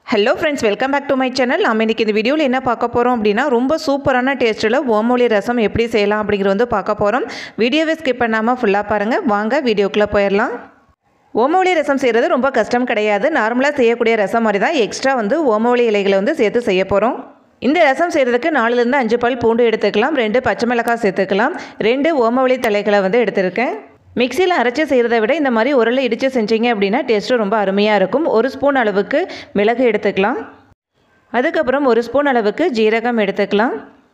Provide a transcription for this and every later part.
hello friends welcome back to my channel நம்ம இன்றைக்கி இந்த வீடியோவில் என்ன பார்க்க போகிறோம் அப்படின்னா ரொம்ப சூப்பரான டேஸ்ட்டில் ஓமொழி ரசம் எப்படி செய்யலாம் அப்படிங்கிறது வந்து பார்க்க போகிறோம் வீடியோவை ஸ்கிப் பண்ணாமல் ஃபுல்லாக பாருங்கள் வாங்க வீடியோக்குள்ளே போயிடலாம் ஓமவழி ரசம் செய்கிறது ரொம்ப கஷ்டம் கிடையாது நார்மலாக செய்யக்கூடிய ரசம் மாதிரி தான் எக்ஸ்ட்ரா வந்து ஓமவழி இலைகளை வந்து சேர்த்து செய்ய போகிறோம் இந்த ரசம் செய்கிறதுக்கு நாலுலேருந்து அஞ்சு பல் பூண்டு எடுத்துக்கலாம் ரெண்டு பச்சை மிளகாய் சேர்த்துக்கலாம் ரெண்டு ஓமவழி தலைகளை வந்து எடுத்திருக்கேன் மிக்சியில் அரைச்சி செய்கிறத விட இந்த மாதிரி உரலை இடித்து செஞ்சீங்க அப்படின்னா டேஸ்ட்டு ரொம்ப அருமையாக இருக்கும் ஒரு ஸ்பூன் அளவுக்கு மிளகு எடுத்துக்கலாம் அதுக்கப்புறம் ஒரு ஸ்பூன் அளவுக்கு ஜீரகம் எடுத்துக்கலாம்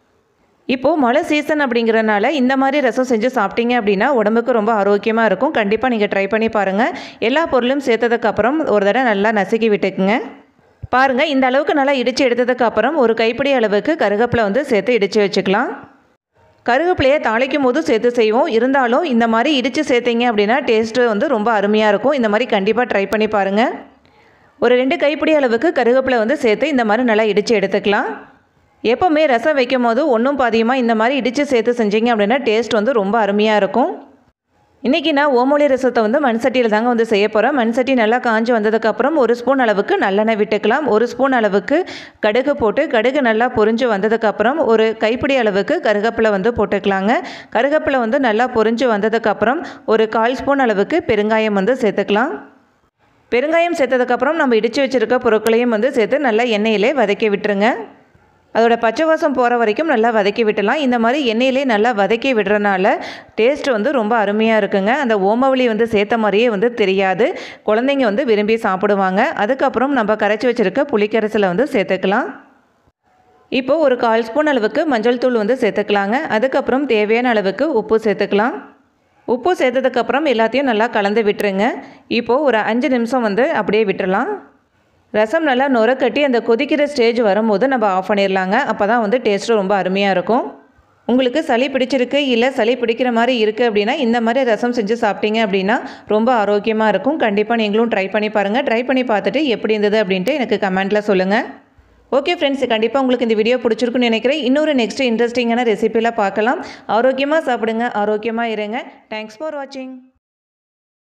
இப்போது மழை சீசன் அப்படிங்கிறனால இந்த மாதிரி ரசம் செஞ்சு சாப்பிட்டீங்க அப்படின்னா உடம்புக்கு ரொம்ப ஆரோக்கியமாக இருக்கும் கண்டிப்பாக நீங்கள் ட்ரை பண்ணி பாருங்கள் எல்லா பொருளும் சேர்த்ததுக்கப்புறம் ஒரு தடவை நல்லா நசுக்கி விட்டுக்குங்க பாருங்கள் இந்த அளவுக்கு நல்லா இடித்து எடுத்ததுக்கப்புறம் ஒரு கைப்பிடி அளவுக்கு கருகப்பிலை வந்து சேர்த்து இடித்து வச்சுக்கலாம் கருவேப்பிலையை தாளிக்கும் போது சேர்த்து செய்வோம் இருந்தாலும் இந்த மாதிரி இடித்து சேர்த்திங்க அப்படின்னா டேஸ்ட்டு வந்து ரொம்ப அருமையாக இருக்கும் இந்த மாதிரி கண்டிப்பாக ட்ரை பண்ணி பாருங்கள் ஒரு ரெண்டு கைப்பிடி அளவுக்கு கருவேப்பிலை வந்து சேர்த்து இந்த மாதிரி நல்லா இடித்து எடுத்துக்கலாம் எப்போவுமே ரசம் வைக்கும் போது ஒன்றும் பாதியமாக இந்த மாதிரி இடித்து சேர்த்து செஞ்சீங்க அப்படின்னா டேஸ்ட் வந்து ரொம்ப அருமையாக இருக்கும் இன்றைக்கி நான் ஓமொழி ரசத்தை வந்து மண் சட்டியில் தாங்க வந்து செய்ய போகிறேன் மண் சட்டி நல்லா காஞ்சி வந்ததுக்கப்புறம் ஒரு ஸ்பூன் அளவுக்கு நல்லெண்ணெய் விட்டுக்கலாம் ஒரு ஸ்பூன் அளவுக்கு கடுகு போட்டு கடுகு நல்லா பொரிஞ்சு வந்ததுக்கப்புறம் ஒரு கைப்பிடி அளவுக்கு கருகப்பிலை வந்து போட்டுக்கலாங்க கருகப்பிலை வந்து நல்லா பொரிஞ்சு வந்ததுக்கப்புறம் ஒரு கால் ஸ்பூன் அளவுக்கு பெருங்காயம் வந்து சேர்த்துக்கலாம் பெருங்காயம் சேர்த்ததுக்கப்புறம் நம்ம இடித்து வச்சுருக்க பொருட்களையும் வந்து சேர்த்து நல்லா எண்ணெயிலே வதக்கி விட்டுருங்க அதோட பச்சை வாசம் போகிற வரைக்கும் நல்லா வதக்கி விட்டலாம் இந்த மாதிரி எண்ணெயிலே நல்லா வதக்கி விடுறனால டேஸ்ட் வந்து ரொம்ப அருமையாக இருக்குங்க அந்த ஓமவளி வந்து சேர்த்த மாதிரியே வந்து தெரியாது குழந்தைங்க வந்து விரும்பி சாப்பிடுவாங்க அதுக்கப்புறம் நம்ம கரைச்சி வச்சுருக்க புளிக்கரைசலை வந்து சேர்த்துக்கலாம் இப்போது ஒரு கால் ஸ்பூன் அளவுக்கு மஞ்சள் தூள் வந்து சேர்த்துக்கலாங்க அதுக்கப்புறம் தேவையான அளவுக்கு உப்பு சேர்த்துக்கலாம் உப்பு சேர்த்ததுக்கப்புறம் எல்லாத்தையும் நல்லா கலந்து விட்டுருங்க இப்போது ஒரு அஞ்சு நிமிஷம் வந்து அப்படியே விட்டுறலாம் ரசம் நல்லா நுர கட்டி அந்த கொதிக்கிற ஸ்டேஜ் வரும்போது நம்ம ஆஃப் பண்ணிடலாங்க அப்போ தான் வந்து டேஸ்ட்டு ரொம்ப அருமையாக இருக்கும் உங்களுக்கு சளி பிடிச்சிருக்கு இல்லை சளி பிடிக்கிற மாதிரி இருக்குது அப்படின்னா இந்த மாதிரி ரசம் செஞ்சு சாப்பிட்டீங்க அப்படின்னா ரொம்ப ஆரோக்கியமாக இருக்கும் கண்டிப்பாக நீங்களும் ட்ரை பண்ணி பாருங்கள் ட்ரை பண்ணி பார்த்துட்டு எப்படி இருந்தது அப்படின்ட்டு எனக்கு கமெண்ட்டில் சொல்லுங்கள் ஓகே ஃப்ரெண்ட்ஸ் கண்டிப்பாக உங்களுக்கு இந்த வீடியோ பிடிச்சிருக்குன்னு நினைக்கிறேன் இன்னொரு நெக்ஸ்ட் இன்ட்ரெஸ்டிங்கான ரெசிபியில் பார்க்கலாம் ஆரோக்கியமாக சாப்பிடுங்க ஆரோக்கியமாக இருங்க தேங்க்ஸ் ஃபார் வாட்சிங்